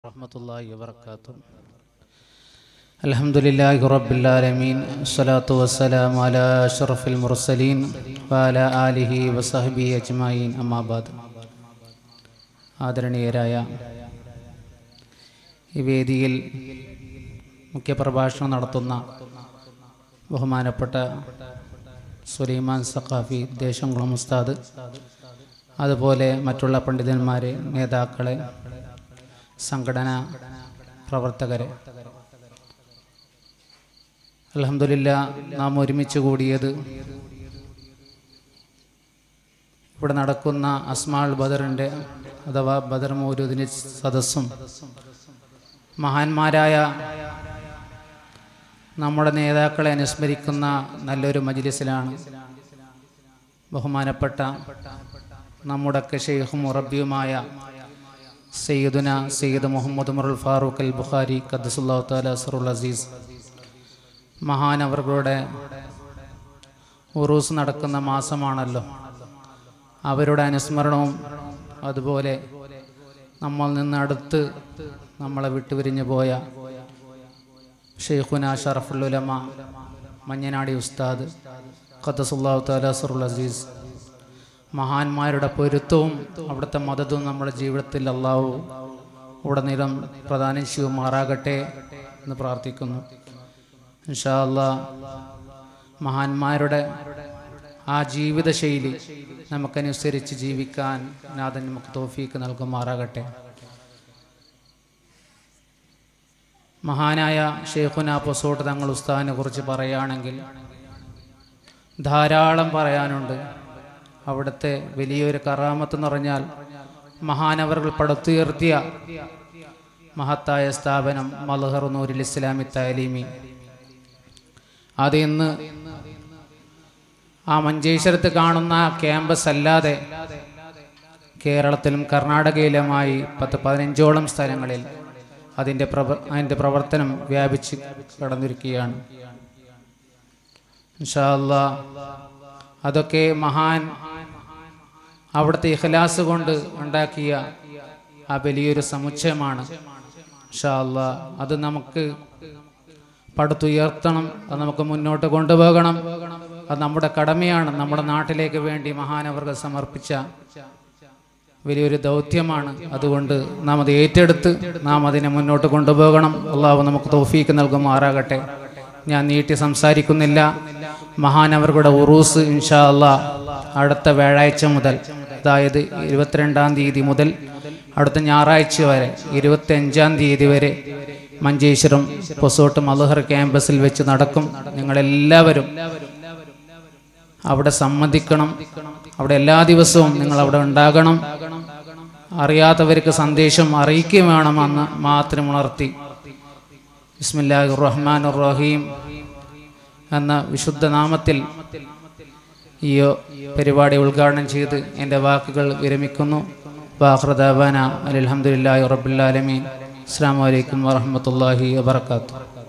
ورحمة الله وبركاته الحمد لله رب العالمين الصلاة والسلام على أشرف المرسلين وعلى آله وصحبه أجمعين أما بعد ആദരണീയരായ ഈ വേദിയിൽ മുഖ്യപ്രഭാഷണം നടത്തുന്ന ബഹുമാനപ്പെട്ട സുലൈമാൻ സഖാഫി ദേശംകുളം ഉസ്താദ് അതുപോലെ മറ്റുള്ള പണ്ഡിതന്മാരെ നേതാക്കളെ സംഘടനാ പ്രവർത്തകരെ അലഹമില്ല നാം ഒരുമിച്ച് കൂടിയത് ഇവിടെ നടക്കുന്ന അസ്മാൾ ബദറിൻ്റെ അഥവാ ബദർ മൗലൂദിൻ്റെ സദസ്സും മഹാന്മാരായ നമ്മുടെ നേതാക്കളെ അനുസ്മരിക്കുന്ന നല്ലൊരു മജിലിസിലാണ് ബഹുമാനപ്പെട്ട നമ്മുടെയൊക്കെ ഷെയ്ഖും മുറബിയുമായ സയ്യിദുന സയ്യിദ് മുഹമ്മദ് മുറുൽ ഫാറൂഖ് അൽ ബുഖാരി ഖദ്സുല്ലാഹു താല അസറുൽ അസീസ് മഹാനവറുകളുടെ ഉറൂസ് നടക്കുന്ന മാസമാണല്ലോ അവരുടെ അനുസ്മരണവും അതുപോലെ നമ്മൾ നിന്ന് അടുത്ത് നമ്മളെ വിട്ടുപിരിഞ്ഞു പോയ ഷെയ്ഖുന ഷറഫുല്ലുലമ മഞ്ഞനാടി ഉസ്താദ് ഖദ്സുല്ലാഹു താല അസറുൽ അസീസ് മഹാന്മാരുടെ പൊരുത്തവും അവിടുത്തെ മതവും നമ്മുടെ ജീവിതത്തിൽ അള്ളാഹു ഉടനീളം പ്രധാനം ചെയ്യുമാറാകട്ടെ എന്ന് പ്രാർത്ഥിക്കുന്നു ഇൻഷാ അല്ലാ മഹാന്മാരുടെ ആ ജീവിതശൈലി നമുക്കനുസരിച്ച് ജീവിക്കാൻ നാഥൻ നമുക്ക് തോഫീക്ക് നൽകുമാറാകട്ടെ മഹാനായ ഷെയ്ഖുന പൊസോട്ട് തങ്ങൾ ഉസ്താദിനെ കുറിച്ച് പറയുകയാണെങ്കിൽ ധാരാളം പറയാനുണ്ട് അവിടുത്തെ വലിയൊരു കറാമത്ത് എന്ന് പറഞ്ഞാൽ മഹാനവറുകൾ പടുത്തുയർത്തിയ മഹത്തായ സ്ഥാപനം മലഹർ നൂരിൽ ഇസ്ലാമി താലീമി അത് ഇന്ന് ആ മഞ്ചേശ്വരത്ത് കാണുന്ന ക്യാമ്പസ് അല്ലാതെ കേരളത്തിലും കർണാടകയിലുമായി പത്ത് പതിനഞ്ചോളം സ്ഥലങ്ങളിൽ അതിൻ്റെ പ്രവ അതിൻ്റെ പ്രവർത്തനം വ്യാപിച്ച് കടന്നിരിക്കുകയാണ് ഇൻഷാ അല്ലാ അതൊക്കെ മഹാൻ അവിടുത്തെ ഇഖലാസ് കൊണ്ട് ഉണ്ടാക്കിയ ആ വലിയൊരു സമുച്ചയമാണ് ഇൻഷാ അല്ലാ അത് നമുക്ക് പടുത്തുയർത്തണം അത് നമുക്ക് മുന്നോട്ട് കൊണ്ടുപോകണം അത് നമ്മുടെ കടമയാണ് നമ്മുടെ നാട്ടിലേക്ക് വേണ്ടി മഹാനവർക്ക് സമർപ്പിച്ച വലിയൊരു ദൗത്യമാണ് അതുകൊണ്ട് നാം അത് ഏറ്റെടുത്ത് നാം അതിനെ മുന്നോട്ട് കൊണ്ടുപോകണം അള്ളാഹു നമുക്ക് തൗഫീക്ക് നൽകുമാറാകട്ടെ ഞാൻ നീട്ടി സംസാരിക്കുന്നില്ല മഹാനവറുടെ ഉറൂസ് ഇൻഷാ അല്ലാ അടുത്ത വ്യാഴാഴ്ച മുതൽ അതായത് ഇരുപത്തിരണ്ടാം തീയതി മുതൽ അടുത്ത ഞായറാഴ്ച വരെ ഇരുപത്തി അഞ്ചാം തീയതി വരെ മഞ്ചേശ്വരം പൊസോട്ട് മലഹർ ക്യാമ്പസിൽ വെച്ച് നടക്കും നിങ്ങളെല്ലാവരും അവിടെ സംബന്ധിക്കണം അവിടെ എല്ലാ ദിവസവും നിങ്ങൾ അവിടെ ഉണ്ടാകണം അറിയാത്തവർക്ക് സന്ദേശം അറിയിക്കുകയും വേണമെന്ന് മാത്രം ഉണർത്തി ബിസ്മില്ലാഹി റഹ്മാൻ റഹീം എന്ന വിശുദ്ധ നാമത്തിൽ ഈ പരിപാടി ഉദ്ഘാടനം ചെയ്ത് എൻ്റെ വാക്കുകൾ വിരമിക്കുന്നു വാഹൃദാബാന അലഹമുല്ലാ റബുല്ലാലമീൻ അസ്സാം വലൈക്കും വാഹമത്തല്ലാഹി വാബർക്കാത്തു